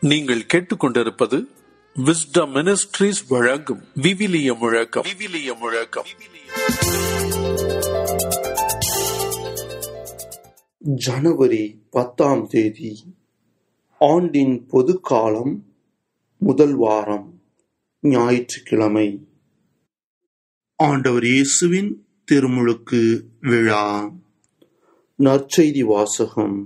நீங்கள் கேட்டுக்கொண்டிருப்பது wisdom ministries வழங்கும் விவிலிய முழக்கம் விவிலிய முழக்கம் ஜனவரி பத்தாம் தேதி ஆண்டின் பொதுக்காலம் முதல் வாரம் ஞாயிற்றுக்கிழமை ஆண்டவர் இயேசுவின் திருமுழுக்கு விழா நற்செய்தி வாசகம்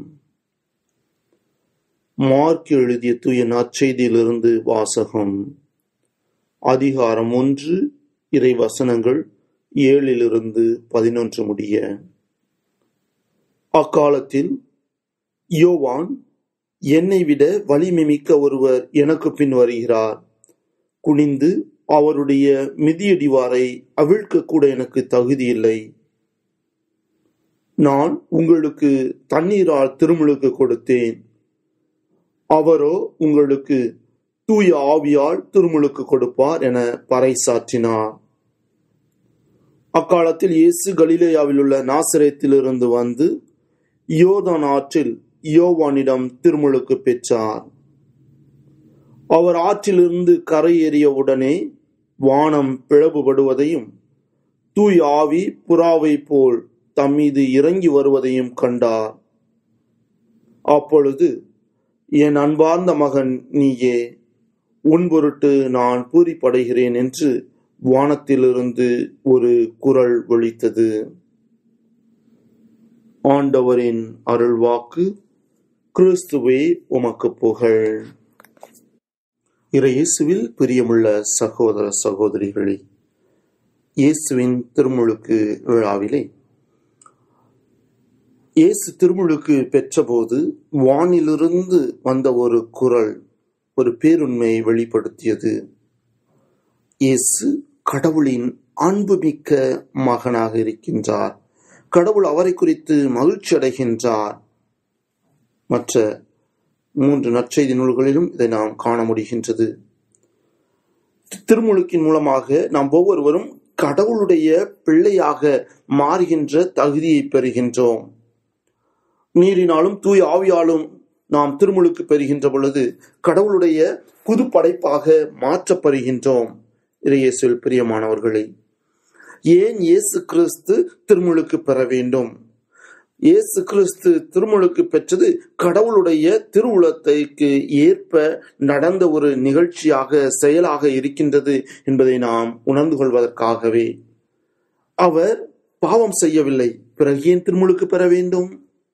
மார்க் எழுதிய தூய நற்செய்தியிலிருந்து வாசகம் அதிகாரம் ஒன்று இறை வசனங்கள் ஏழிலிருந்து பதினொன்று முடிய அக்காலத்தில் யோவான் என்னை விட வலிமை மிக்க ஒருவர் எனக்கு பின் வருகிறார் குனிந்து அவருடைய மிதியடிவாரை அவிழ்க்க கூட எனக்கு தகுதியில்லை நான் உங்களுக்கு தண்ணீரால் திருமுழுக்கு கொடுத்தேன் அவரோ உங்களுக்கு தூய ஆவியால் திருமுழுக்கு கொடுப்பார் என பறைசாற்றினார் அக்காலத்தில் இயேசு கலிலேயாவில் உள்ள நாசரேத்திலிருந்து வந்து யோதான் ஆற்றில் யோவானிடம் திருமுழுக்கு பெற்றார் அவர் ஆற்றிலிருந்து கரையேறிய உடனே வானம் பிளவுபடுவதையும் தூய் ஆவி புறாவை போல் தம்மீது இறங்கி வருவதையும் கண்டார் அப்பொழுது என் அன்பார்ந்த மகன் நீயே உன் பொருட்டு நான் பூரிப்படைகிறேன் என்று வானத்திலிருந்து ஒரு குரல் ஒலித்தது ஆண்டவரின் அருள்வாக்கு கிறிஸ்துவே உமக்கு புகழ் இறையேசுவில் பிரியமுள்ள சகோதர சகோதரிகளே இயேசுவின் திருமுழுக்கு விழாவிலே இயேசு திருமுழுக்கு பெற்றபோது வானிலிருந்து வந்த ஒரு குரல் ஒரு பேருண்மையை வெளிப்படுத்தியது இயேசு கடவுளின் அன்புமிக்க மகனாக இருக்கின்றார் கடவுள் அவரை குறித்து மகிழ்ச்சி அடைகின்றார் மற்ற மூன்று நற்செய்தி நூல்களிலும் இதை நாம் காண முடிகின்றது திருமுழுக்கின் மூலமாக நாம் ஒவ்வொருவரும் கடவுளுடைய பிள்ளையாக மாறுகின்ற தகுதியை பெறுகின்றோம் நீரினாலும் தூய் ஆவியாலும் நாம் திருமுழுக்கு பெறுகின்ற பொழுது கடவுளுடைய புது படைப்பாக மாற்றப்படுகின்றோம் இறையேசுவில் பிரியமானவர்களே ஏன் இயேசு கிறிஸ்து திருமுழுக்கு பெற வேண்டும் இயேசு கிறிஸ்து திருமுழுக்கு பெற்றது கடவுளுடைய திருவுளத்தைக்கு ஏற்ப நடந்த ஒரு நிகழ்ச்சியாக செயலாக இருக்கின்றது என்பதை நாம் உணர்ந்து கொள்வதற்காகவே அவர் பாவம் செய்யவில்லை பிறகு ஏன் திருமுழுக்கு பெற வேண்டும்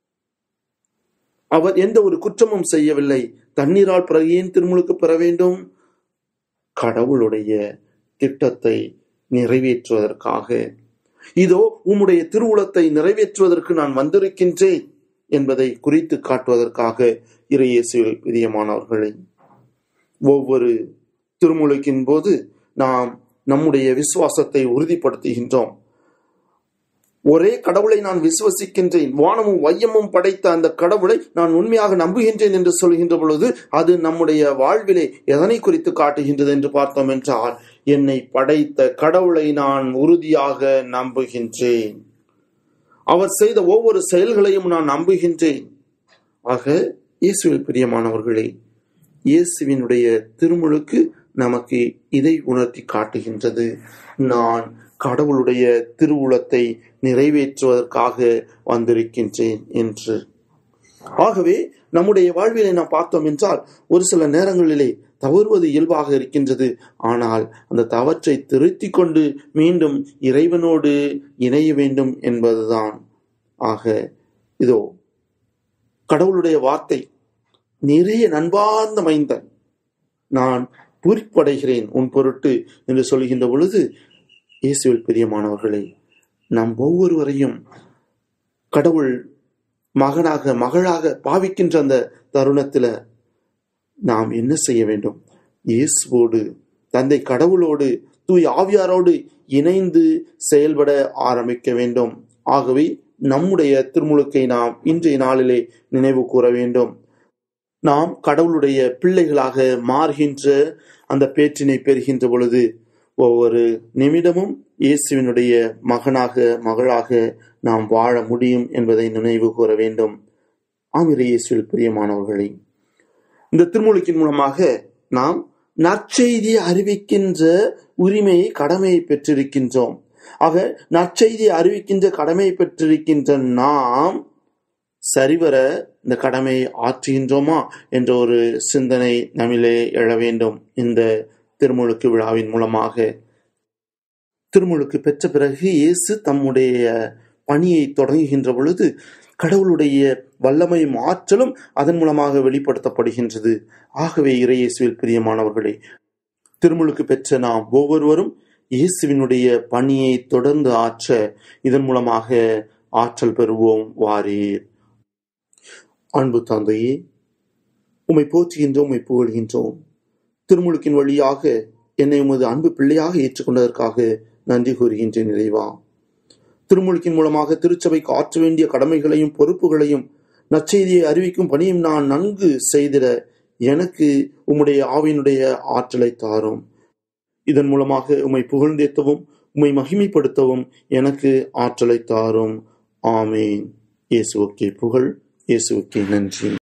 அவர் எந்த ஒரு குற்றமும் செய்யவில்லை தண்ணீரால் பிறகு ஏன் திருமுழுக்கு பெற வேண்டும் கடவுளுடைய திட்டத்தை நிறைவேற்றுவதற்காக இதோ உம்முடைய திருவுளத்தை நிறைவேற்றுவதற்கு நான் வந்திருக்கின்றேன் என்பதை குறித்து காட்டுவதற்காக இறையேசுவில் பிரியமானவர்களை ஒவ்வொரு திருமுழுக்கின் போது நாம் நம்முடைய விசுவாசத்தை உறுதிப்படுத்துகின்றோம் ஒரே கடவுளை நான் விசுவசிக்கின்றேன் வானமும் வையமும் படைத்த அந்த கடவுளை நான் உண்மையாக நம்புகின்றேன் என்று சொல்கின்ற பொழுது அது நம்முடைய வாழ்விலே எதனை குறித்து காட்டுகின்றது என்று பார்த்தோம் என்றால் என்னை படைத்த கடவுளை நான் உறுதியாக நம்புகின்றேன் அவர் செய்த ஒவ்வொரு செயல்களையும் நான் நம்புகின்றேன் ஆக இயேசுவில் பிரியமானவர்களே இயேசுவினுடைய திருமுழுக்கு நமக்கு இதை உணர்த்தி காட்டுகின்றது நான் கடவுளுடைய திருவுளத்தை நிறைவேற்றுவதற்காக வந்திருக்கின்றேன் என்று ஆகவே நம்முடைய வாழ்விலை நாம் பார்த்தோம் என்றால் ஒரு சில நேரங்களிலே தவறுவது இயல்பாக இருக்கின்றது ஆனால் அந்த தவற்றை திருத்தி கொண்டு மீண்டும் இறைவனோடு இணைய வேண்டும் என்பதுதான் ஆக இதோ கடவுளுடைய வார்த்தை நிறைய நண்பார்ந்த மைந்தன் நான் பூரிப்படைகிறேன் உன் பொருட்டு என்று சொல்கின்ற பொழுது இயேசுவில் பிரியமானவர்களே நம் ஒவ்வொருவரையும் கடவுள் மகனாக மகளாக பாவிக்கின்ற அந்த தருணத்தில் நாம் என்ன செய்ய வேண்டும் இயேசுவோடு தந்தை கடவுளோடு தூய் ஆவியாரோடு இணைந்து செயல்பட ஆரம்பிக்க வேண்டும் ஆகவே நம்முடைய திருமுழுக்கை நாம் இன்றைய நாளிலே நினைவு கூற வேண்டும் நாம் கடவுளுடைய பிள்ளைகளாக மாறுகின்ற அந்த பேற்றினை பெறுகின்ற பொழுது ஒவ்வொரு நிமிடமும் இயேசுவினுடைய மகனாக மகளாக நாம் வாழ முடியும் என்பதை நினைவு கூற வேண்டும் ஆமிர இயேசுவில் பிரியமானவர்களே இந்த திருமூலிக்கின் மூலமாக நாம் நற்செய்தியை அறிவிக்கின்ற உரிமையை கடமையை பெற்றிருக்கின்றோம் ஆக நற்செய்தியை அறிவிக்கின்ற கடமையை பெற்றிருக்கின்ற நாம் சரிவர இந்த கடமையை ஆற்றுகின்றோமா என்ற ஒரு சிந்தனை நம்மிலே எழ வேண்டும் இந்த திருமுழுக்கு விழாவின் மூலமாக திருமுழுக்கு பெற்ற பிறகு இயேசு தம்முடைய பணியை தொடங்குகின்ற பொழுது கடவுளுடைய வல்லமையும் ஆற்றலும் அதன் மூலமாக வெளிப்படுத்தப்படுகின்றது ஆகவே இறையேசுவில் பிரியமானவர்களே திருமுழுக்கு பெற்ற நாம் ஒவ்வொருவரும் இயேசுவினுடைய பணியை தொடர்ந்து ஆற்ற இதன் மூலமாக ஆற்றல் பெறுவோம் வாரீர் அன்பு தந்தையே உம்மை போற்றுகின்றோம் உம்மை புகழ்கின்றோம் திருமுழுக்கின் வழியாக என்னை உமது அன்பு பிள்ளையாக ஏற்றுக்கொண்டதற்காக நன்றி கூறுகின்றேன் நிறைவா திருமுழுக்கின் மூலமாக திருச்சபைக்கு ஆற்ற வேண்டிய கடமைகளையும் பொறுப்புகளையும் நற்செய்தியை அறிவிக்கும் பணியும் நான் நன்கு செய்திட எனக்கு உம்முடைய ஆவியினுடைய ஆற்றலை தாரும் இதன் மூலமாக உம்மை புகழ்ந்தேத்தவும் உம்மை மகிமைப்படுத்தவும் எனக்கு ஆற்றலை தாரும் ஆமேன் இயேசுவுக்கே புகழ் இயேசுவுக்கே நன்றி